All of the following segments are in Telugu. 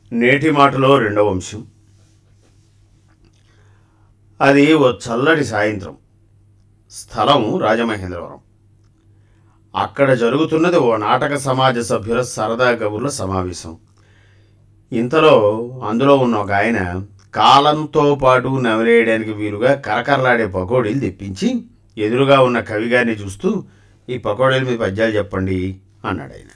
నేటి మాటలో రెండవ అంశం అది ఓ చల్లటి సాయంత్రం స్థలం రాజమహేంద్రవరం అక్కడ జరుగుతున్నది ఓ నాటక సమాజ సభ్యుల సరదా కబుర్ల సమావేశం ఇంతలో అందులో ఉన్న ఒక ఆయన కాలంతో పాటు నమిలేయడానికి వీలుగా కరకరలాడే పకోడీలు తెప్పించి ఎదురుగా ఉన్న కవిగారిని చూస్తూ ఈ పకోడీల మీద పద్యాలు చెప్పండి అన్నాడు ఆయన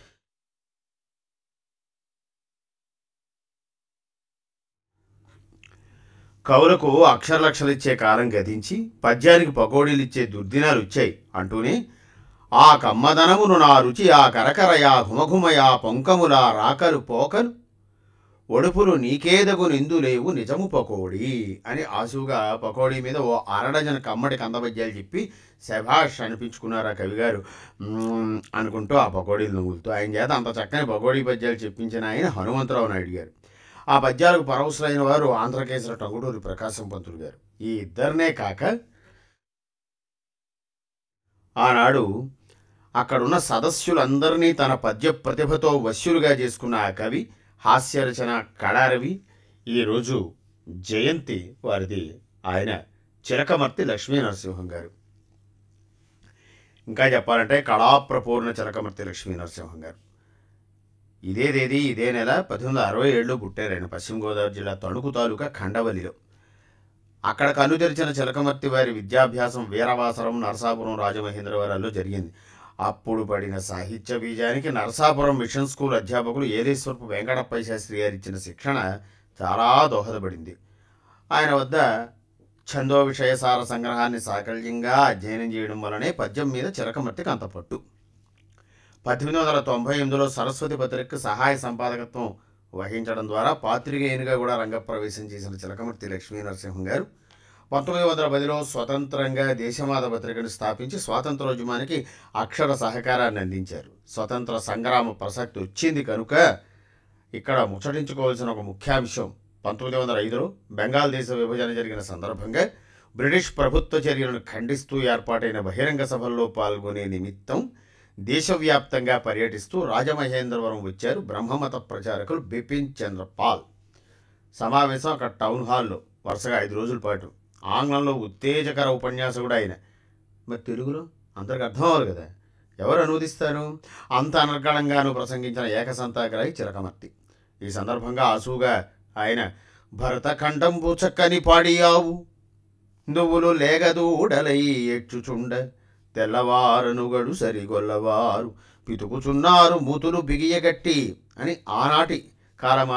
కవులకు అక్షరలక్షలు ఇచ్చే కాలం గతించి పద్యానికి పకోడీలు ఇచ్చే దుర్దినాలు వచ్చాయి అంటూనే ఆ కమ్మదనమును నా రుచి ఆ కరకరయా ఘుమఘుమయా పొంకములా రాకలు పోకలు ఒడుపులు నీకేదగు నిందులేవు నిజము పకోడీ అని ఆసుగా పకోడీ మీద ఓ అరడజన కమ్మడి కందబద్యాలు చెప్పి శభాష్ అనిపించుకున్నారు ఆ కవిగారు "మ్మ్" అనుకుంటూ ఆ పకోడీలు నువ్వులుతూ ఆయన చేత అంత చక్కని పకోడీ పద్యాలు చెప్పించిన ఆయన హనుమంతరావు నాయుడు గారు ఆ పద్యాలకు పరవశులైన వారు ఆంధ్రకేశ్వర టంగుటూరి ప్రకాశం పంతులు గారు ఈ ఇద్దరినే కాక ఆనాడు అక్కడున్న సదస్సులందరినీ తన పద్య ప్రతిభతో వశ్యులుగా చేసుకున్న ఆ కవి హాస్యరచన కళారవి ఈరోజు జయంతి వారిది ఆయన చిలకమర్తి లక్ష్మీ నరసింహం గారు ఇంకా చెప్పాలంటే కళాప్రపూర్ణ చిలకమర్తి లక్ష్మీ నరసింహం గారు ఇదే తేదీ ఇదే నెల పద్దెనిమిది వందల అరవై ఏడులో పుట్టారు ఆయన పశ్చిమ గోదావరి జిల్లా తణుకు తాలూకా ఖండవల్లిలో అక్కడ కన్ను తెరిచిన చిలకమర్తి వారి విద్యాభ్యాసం వీరవాసరం నరసాపురం రాజమహేంద్రవరాల్లో జరిగింది అప్పుడు పడిన సాహిత్య బీజానికి నరసాపురం మిషన్ స్కూల్ అధ్యాపకులు ఏలేశ్వరపు వెంకటప్పయ్య శాస్త్రి గారు ఇచ్చిన శిక్షణ చాలా దోహదపడింది ఆయన వద్ద ఛందో విషయసార సంగ్రహాన్ని సాకల్యంగా అధ్యయనం చేయడం వలనే పద్యం మీద చిలకమర్తికి అంత పట్టు పద్దెనిమిది వందల తొంభై ఎనిమిదిలో సరస్వతి పత్రికకు సహాయ సంపాదకత్వం వహించడం ద్వారా పాత్రికేయునిగా కూడా రంగప్రవేశం చేసిన చిలకమర్తి లక్ష్మీ నరసింహం గారు పంతొమ్మిది వందల పదిలో స్వతంత్రంగా దేశమాత పత్రికను స్థాపించి స్వాతంత్రోద్యమానికి అక్షర సహకారాన్ని అందించారు స్వతంత్ర సంగ్రామ ప్రసక్తి వచ్చింది కనుక ఇక్కడ ముచ్చటించుకోవాల్సిన ఒక ముఖ్యాంశం పంతొమ్మిది వందల ఐదులో బెంగాల్ దేశ విభజన జరిగిన సందర్భంగా బ్రిటిష్ ప్రభుత్వ చర్యలను ఖండిస్తూ ఏర్పాటైన బహిరంగ సభల్లో పాల్గొనే నిమిత్తం దేశవ్యాప్తంగా పర్యటిస్తూ రాజమహేంద్రవరం వచ్చారు బ్రహ్మమత ప్రచారకులు బిపిన్ చంద్ర పాల్ సమావేశం అక్కడ టౌన్ హాల్లో వరుసగా ఐదు రోజుల పాటు ఆంగ్లంలో ఉత్తేజకర ఉపన్యాసకుడు ఆయన మరి తెలుగులో అందరికి అర్థం అవ్వాలి కదా ఎవరు అనువదిస్తారు అంత అనర్గళంగాను ప్రసంగించిన ఏకసంతాగ్రాహి చిలకమర్తి ఈ సందర్భంగా ఆసుగా ఆయన భరతఖండంబు చక్కని పాడియావు నువ్వులు లేగదూడలై ఎచ్చుచుండ తెల్లవారనుగడు సరిగొల్లవారు పితుకుచున్నారు మూతులు బిగియగట్టి అని ఆనాటి కాలమా